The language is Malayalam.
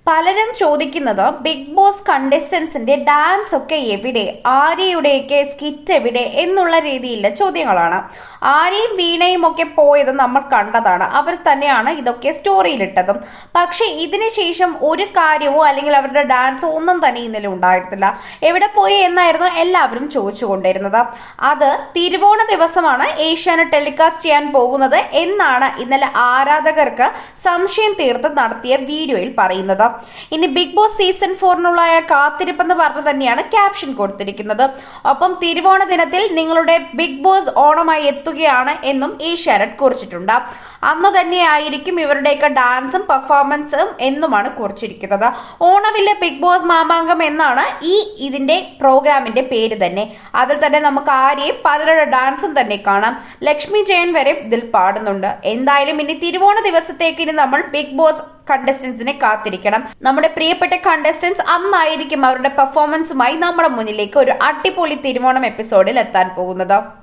പലരും ചോദിക്കുന്നത് ബിഗ് ബോസ് കണ്ടസ്റ്റൻസിന്റെ ഡാൻസ് ഒക്കെ എവിടെ ആര്യയുടെയൊക്കെ സ്കിറ്റ് എവിടെ എന്നുള്ള രീതിയിലുള്ള ചോദ്യങ്ങളാണ് ആര്യയും വീണയും ഒക്കെ പോയത് നമ്മൾ കണ്ടതാണ് അവർ തന്നെയാണ് ഇതൊക്കെ സ്റ്റോറിയിലിട്ടതും പക്ഷെ ഇതിനുശേഷം ഒരു കാര്യമോ അല്ലെങ്കിൽ അവരുടെ ഡാൻസോ ഒന്നും തന്നെ ഇന്നലെ ഉണ്ടായിരുന്നില്ല എവിടെ പോയി എന്നായിരുന്നു എല്ലാവരും ചോദിച്ചുകൊണ്ടിരുന്നത് അത് തിരുവോണ ദിവസമാണ് ഏഷ്യാനെറ്റ് ടെലികാസ്റ്റ് ചെയ്യാൻ പോകുന്നത് എന്നാണ് ഇന്നലെ ആരാധകർക്ക് സംശയം തീർത്ത് നടത്തിയ വീഡിയോയിൽ പറയുന്നത് ഇനി ബിഗ് ബോസ് സീസൺ ഫോറിനുള്ള കാത്തിരിപ്പെന്ന് പറഞ്ഞു തന്നെയാണ് ക്യാപ്ഷൻ കൊടുത്തിരിക്കുന്നത് ഒപ്പം തിരുവോണ ദിനത്തിൽ നിങ്ങളുടെ ബിഗ് ബോസ് ഓണമായി എത്തുകയാണ് എന്നും ഏഷ്യാനെറ്റ് കുറിച്ചിട്ടുണ്ട് അന്ന് തന്നെയായിരിക്കും ഇവരുടെയൊക്കെ ഡാൻസും പെർഫോമൻസും എന്നുമാണ് കുറിച്ചിരിക്കുന്നത് ഓണവിലെ ബിഗ് ബോസ് മാമാങ്കം എന്നാണ് ഈ ഇതിന്റെ പ്രോഗ്രാമിന്റെ പേര് തന്നെ അതിൽ തന്നെ നമുക്ക് ആരെയും പലരുടെ ഡാൻസും തന്നെ കാണാം ലക്ഷ്മി ജയൻ വരെ ഇതിൽ പാടുന്നുണ്ട് എന്തായാലും ഇനി തിരുവോണ ദിവസത്തേക്ക് ഇനി നമ്മൾ ബിഗ് ബോസ് കണ്ടസ്റ്റൻസിനെ കാത്തിരിക്കണം നമ്മുടെ പ്രിയപ്പെട്ട കണ്ടസ്റ്റൻസ് അന്നായിരിക്കും അവരുടെ പെർഫോമൻസുമായി നമ്മുടെ മുന്നിലേക്ക് ഒരു അടിപൊളി തിരുവോണം എപ്പിസോഡിൽ എത്താൻ പോകുന്നത്